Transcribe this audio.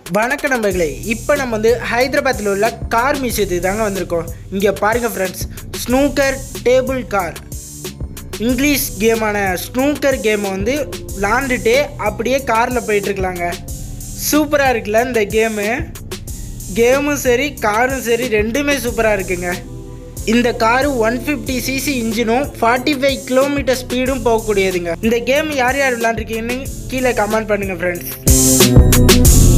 வணக்க நண்பர்களே இப்போ நம்ம வந்து ஹைதராபாத்தில் உள்ள கார் மியூசியத்துக்கு தாங்க வந்திருக்கோம் இங்கே பாருங்கள் friends snooker table car English கேமான ஸ்னூக்கர் கேமை வந்து விளாண்டுட்டே அப்படியே காரில் போயிட்டுருக்கலாங்க சூப்பராக இருக்குல்ல இந்த கேமு கேமும் சரி காரும் சரி ரெண்டுமே சூப்பராக இருக்குங்க இந்த காரு ஒன் ஃபிஃப்டி சிசி இன்ஜினும் ஃபார்ட்டி ஃபைவ் கிலோமீட்டர் ஸ்பீடும் போகக்கூடியதுங்க இந்த கேம் யார் யார் விளாண்டுருக்கீங்கன்னு கீழே கமெண்ட் பண்ணுங்கள் ஃப்ரெண்ட்ஸ்